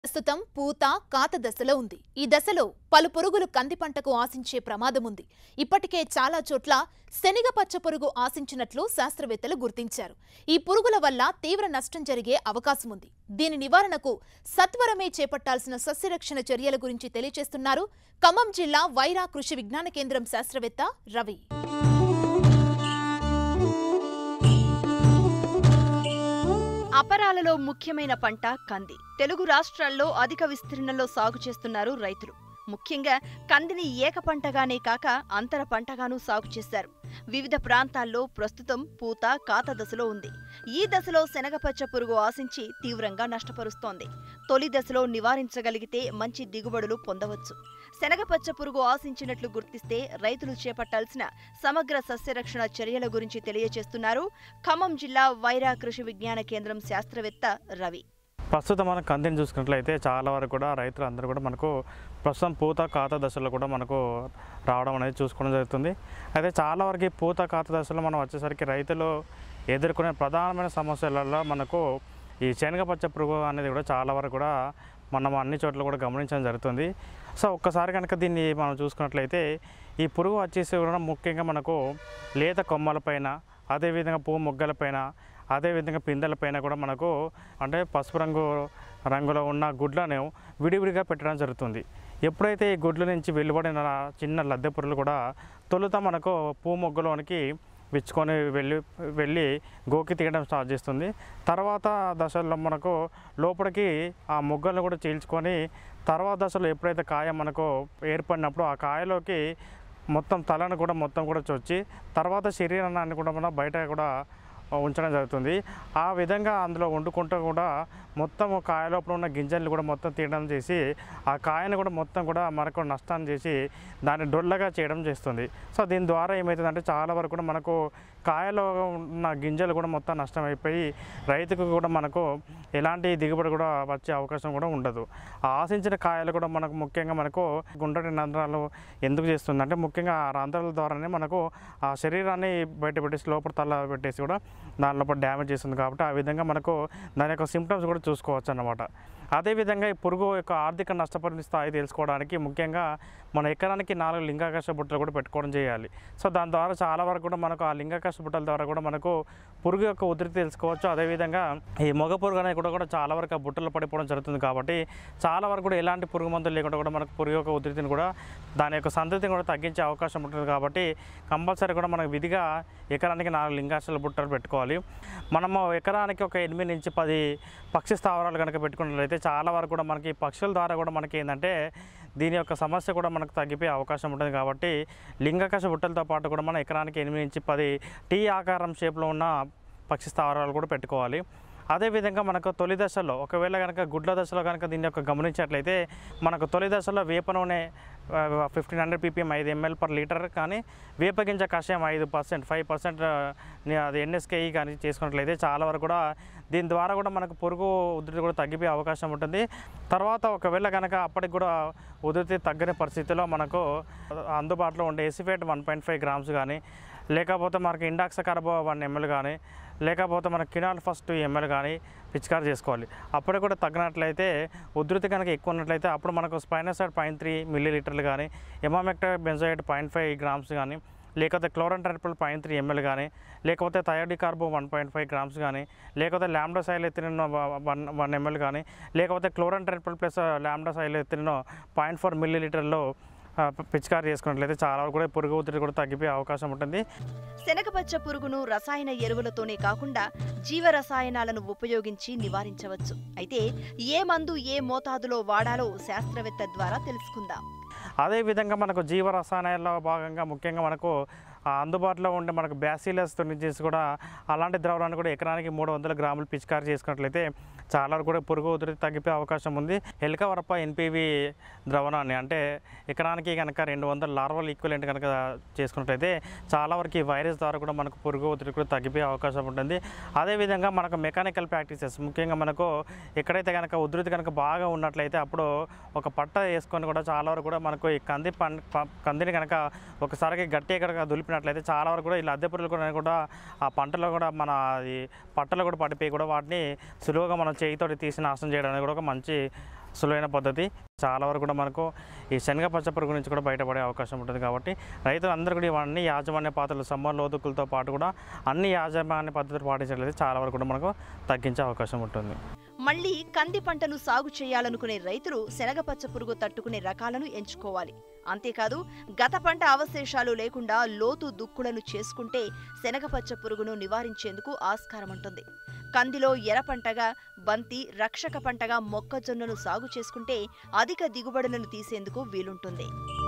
ప్రస్తుతం పూత కాత దశలో ఉంది ఈ దశలో పలు పురుగులు కంది పంటకు ఆశించే ప్రమాదం ఉంది ఇప్పటికే చాలా చోట్ల శనగ పచ్చ పురుగు ఆశించినట్లు శాస్త్రవేత్తలు గుర్తించారు ఈ పురుగుల వల్ల తీవ్ర నష్టం జరిగే అవకాశం ఉంది దీని నివారణకు సత్వరమే చేపట్టాల్సిన సస్యరక్షణ చర్యల గురించి తెలియజేస్తున్నారు ఖమ్మం జిల్లా వైరా కృషి విజ్ఞాన కేంద్రం శాస్త్రవేత్త రవి అపరాలలో ముఖ్యమైన పంట కంది తెలుగు రాష్ట్రాల్లో అధిక విస్తీర్ణంలో సాగు చేస్తున్నారు రైతులు ముఖ్యంగా కందిని ఏక పంటగానే కాక అంతర పంటగానూ సాగు చేశారు వివిధ ప్రాంతాల్లో ప్రస్తుతం పూత కాత దశలో ఉంది ఈ దశలో శనగపచ్చ పురుగు ఆశించి తీవ్రంగా నష్టపరుస్తోంది తొలి దశలో నివారించగలిగితే మంచి దిగుబడులు పొందవచ్చు శనగపచ్చ పురుగు ఆశించినట్లు గుర్తిస్తే రైతులు చేపట్టాల్సిన సమగ్ర సస్యరక్షణ చర్యల గురించి తెలియజేస్తున్నారు ఖమ్మం జిల్లా వైరా కృషి విజ్ఞాన కేంద్రం శాస్త్రవేత్త రవి ప్రస్తుతం మనం కందిని చూసుకున్నట్లయితే చాలా వరకు కూడా రైతులు అందరూ కూడా మనకు ప్రస్తుతం పూత కాత దశలో కూడా మనకు రావడం అనేది చూసుకోవడం జరుగుతుంది అయితే చాలా వరకు ఈ పూత కాత దశలో మనం వచ్చేసరికి రైతులు ఎదుర్కొనే ప్రధానమైన సమస్యలలో మనకు ఈ శనగపచ్చ పురుగు అనేది కూడా చాలా వరకు కూడా మనం అన్ని చోట్ల కూడా గమనించడం జరుగుతుంది సో ఒక్కసారి కనుక దీన్ని మనం చూసుకున్నట్లయితే ఈ పురుగు వచ్చేసి కూడా ముఖ్యంగా మనకు లేత కొమ్మలపైన అదేవిధంగా పువ్వు మొగ్గలపైన అదేవిధంగా పిందెలపైన కూడా మనకు అంటే పసుపు రంగు రంగులో ఉన్న గుడ్లను విడివిడిగా పెట్టడం జరుగుతుంది ఎప్పుడైతే ఈ గుడ్ల నుంచి వెలువడిన చిన్న లద్దె పురుగులు కూడా తొలుత మనకు పువ్వు మొగ్గలోనికి విచ్చుకొని వెళ్ళి వెళ్ళి గోకి తీయడం స్టార్ట్ చేస్తుంది తర్వాత దశల్లో మనకు లోపలికి ఆ మొగ్గలను కూడా చీల్చుకొని తర్వాత దశలో ఎప్పుడైతే కాయ మనకు ఏర్పడినప్పుడు ఆ కాయలోకి మొత్తం తలను కూడా మొత్తం కూడా చొచ్చి తర్వాత శరీరాన్ని కూడా మనం బయట కూడా ఉంచడం జరుగుతుంది ఆ విధంగా అందులో వండుకుంటూ కూడా మొత్తం కాయ లోపల ఉన్న గింజలు కూడా మొత్తం తీయడం చేసి ఆ కాయను కూడా మొత్తం కూడా మనకు నష్టాన్ని చేసి దాన్ని డొల్లగా చేయడం చేస్తుంది సో దీని ద్వారా ఏమవుతుందంటే చాలా వరకు కూడా మనకు కాయలో ఉన్న గింజలు కూడా మొత్తం నష్టం అయిపోయి రైతుకు కూడా మనకు ఎలాంటి దిగుబడి కూడా వచ్చే అవకాశం కూడా ఉండదు ఆ ఆశించిన కాయలు కూడా మనకు ముఖ్యంగా మనకు గుండ్రటి రంధ్రాలు ఎందుకు చేస్తుంది అంటే ముఖ్యంగా ఆ రంధ్రాల ద్వారానే మనకు ఆ శరీరాన్ని బయట పెట్టేసి లోపల తల పెట్టేసి కూడా దాని లోపల డ్యామేజ్ చేస్తుంది కాబట్టి ఆ విధంగా మనకు దాని యొక్క సిమ్టమ్స్ కూడా చూసుకోవచ్చు అన్నమాట అదేవిధంగా ఈ పురుగు యొక్క ఆర్థిక నష్టపరిణ స్థాయి తెలుసుకోవడానికి ముఖ్యంగా మన ఎకరానికి నాలుగు లింగాకర్ష బుట్టలు కూడా పెట్టుకోవడం చేయాలి సో దాని ద్వారా చాలా వరకు కూడా మనకు ఆ లింగాకర్ష బుట్టల ద్వారా కూడా మనకు పురుగు యొక్క ఉధృతి తెలుసుకోవచ్చు అదేవిధంగా ఈ మొగ పురుగు అనేది కూడా కూడా చాలా వరకు ఆ బుట్టలు పడిపోవడం జరుగుతుంది కాబట్టి చాలా వరకు కూడా ఎలాంటి పురుగు మందులు లేకుండా కూడా మనకు పురుగు యొక్క ఉధృతిని కూడా దాని యొక్క సంతతిని కూడా తగ్గించే అవకాశం ఉంటుంది కాబట్టి కంపల్సరీ కూడా మనకు విధిగా ఎకరానికి నాలుగు లింగాకర్షల బుట్టలు పెట్టుకోవాలి మనము ఎకరానికి ఒక ఎనిమిది నుంచి పది పక్షి స్థావరాలు కనుక పెట్టుకున్నట్లయితే చాలా వరకు కూడా మనకి పక్షుల ద్వారా కూడా మనకి ఏంటంటే దీని యొక్క సమస్య కూడా మనకు తగ్గిపోయే అవకాశం ఉంటుంది కాబట్టి లింగాకర్ష బుట్టలతో పాటు కూడా మనం ఎకరానికి ఎనిమిది నుంచి పది టీ ఆకారం షేప్లో ఉన్న పక్షి స్థావరాలు కూడా పెట్టుకోవాలి అదేవిధంగా మనకు తొలి దశలో ఒకవేళ కనుక గుడ్ల దశలో కనుక దీన్ని యొక్క గమనించినట్లయితే మనకు తొలి దశలో వేప నూనె ఫిఫ్టీన్ హండ్రెడ్ పీపీఎం ఐదు ఎంఎల్ పర్ లీటర్ కానీ వేపగింజ కషాయం ఐదు పర్సెంట్ ఫైవ్ పర్సెంట్ అది ఎన్ఎస్కేఈ కానీ చేసుకున్నట్లయితే చాలా వరకు కూడా దీని ద్వారా కూడా మనకు పురుగు ఉధృతి కూడా తగ్గిపోయే అవకాశం ఉంటుంది తర్వాత ఒకవేళ కనుక అప్పటికి కూడా ఉధృతి తగ్గని పరిస్థితిలో మనకు అందుబాటులో ఉండే acephate one point five grams కానీ లేకపోతే మనకి ఇండాక్స కార్బో వన్ ఎంఎల్ కానీ లేకపోతే మన కినాల్ ఫస్ట్ టూ ఎంఎల్ కానీ పిచికారి చేసుకోవాలి అప్పుడే కూడా తగ్గినట్లయితే ఉధృతి కనుక ఎక్కువ ఉన్నట్లయితే అప్పుడు మనకు స్పైనసైడ్ పాయింట్ త్రీ మిల్లీ లీటర్లు కానీ emamectin benzoate point five grams కానీ లేకపోతే chlorantraniliprole point three ML కానీ లేకపోతే thiodicarb one point five grams కానీ లేకపోతే ల్యాండా సైల్ ఎత్తిన వన్ వన్ ఎంఎల్ కానీ లేకపోతే క్లోరన్ టెర్పల్ ప్లస్ ల్యాండా సైల్ ఎత్తిన పాయింట్ ఫోర్ మిల్లీ లీటర్లో ఆ, పిచికారి చేసుకున్నట్లయితే చాలా వరకు కూడా పురుగు ఉధృతి కూడా తగ్గిపోయే అవకాశం ఉంటుంది శనగపచ్చ పురుగును రసాయన ఎరువులతోనే కాకుండా జీవ రసాయనాలను ఉపయోగించి నివారించవచ్చు అయితే ఏ మందు ఏ మోతాదులో వాడాలో శాస్త్రవేత్త ద్వారా తెలుసుకుందాం అదేవిధంగా మనకు జీవ రసాయనాల్లో భాగంగా ముఖ్యంగా మనకు ఆ అందుబాటులో ఉండే మనకు బ్యాసిలస్తో నుంచి కూడా అలాంటి ద్రవాలను కూడా ఎకరానికి మూడు వందల గ్రాములు పిచికారి చేసుకున్నట్లయితే చాలా వరకు కూడా పురుగు ఉధృతి తగ్గిపోయే అవకాశం ఉంది ఎలక వరప ఎన్పివి ద్రవణాన్ని అంటే ఎకరానికి కనుక రెండు వందల లార్వల్ ఈక్వలెంట్ కనుక చేసుకున్నట్లయితే చాలా వరకు ఈ వైరస్ ద్వారా కూడా మనకు పురుగు ఉధృతి కూడా తగ్గిపోయే అవకాశం ఉంటుంది అదేవిధంగా మనకు మెకానికల్ ప్రాక్టీసెస్ ముఖ్యంగా మనకు ఎక్కడైతే కనుక ఉధృతి కనుక బాగా ఉన్నట్లయితే అప్పుడు ఒక పట్ట వేసుకొని కూడా చాలా వరకు కూడా మనకు ఈ కంది పం ప- కందిని కనుక ఒకసారికి గట్టిగా కనుక దులిపినట్లయితే చాలా వరకు కూడా ఇలా అద్దె పురుగులు కూడా కూడా ఆ పంటలో కూడా మన అది పట్టలో కూడా పడిపోయి కూడా వాటిని సులువుగా మనం చేయితోటి తీసి నాశనం చేయడానికి కూడా ఒక మంచి సులువైన పద్ధతి చాలా వరకు కూడా మనకు ఈ శనగ పచ్చ పురుగు నుంచి కూడా బయటపడే అవకాశం ఉంటుంది కాబట్టి రైతులు అందరూ కూడా ఇవన్నీ యాజమాన్య పాత్రలు సమ్మర్ లోతుకులతో పాటు కూడా అన్ని యాజమాన్య పద్ధతులు పాటించట్లయితే చాలా వరకు కూడా మనకు తగ్గించే అవకాశం ఉంటుంది మళ్లీ కంది పంటను సాగు చేయాలనుకునే రైతులు శనగపచ్చ పురుగు తట్టుకునే రకాలను ఎంచుకోవాలి అంతేకాదు గత పంట అవశేషాలు లేకుండా లోతు దుక్కులను చేసుకుంటే శనగపచ్చ పురుగును నివారించేందుకు ఆస్కారం ఉంటుంది కందిలో ఎర పంటగా బంతి రక్షక పంటగా మొక్కజొన్నను సాగు చేసుకుంటే అధిక దిగుబడులను తీసేందుకు వీలుంటుంది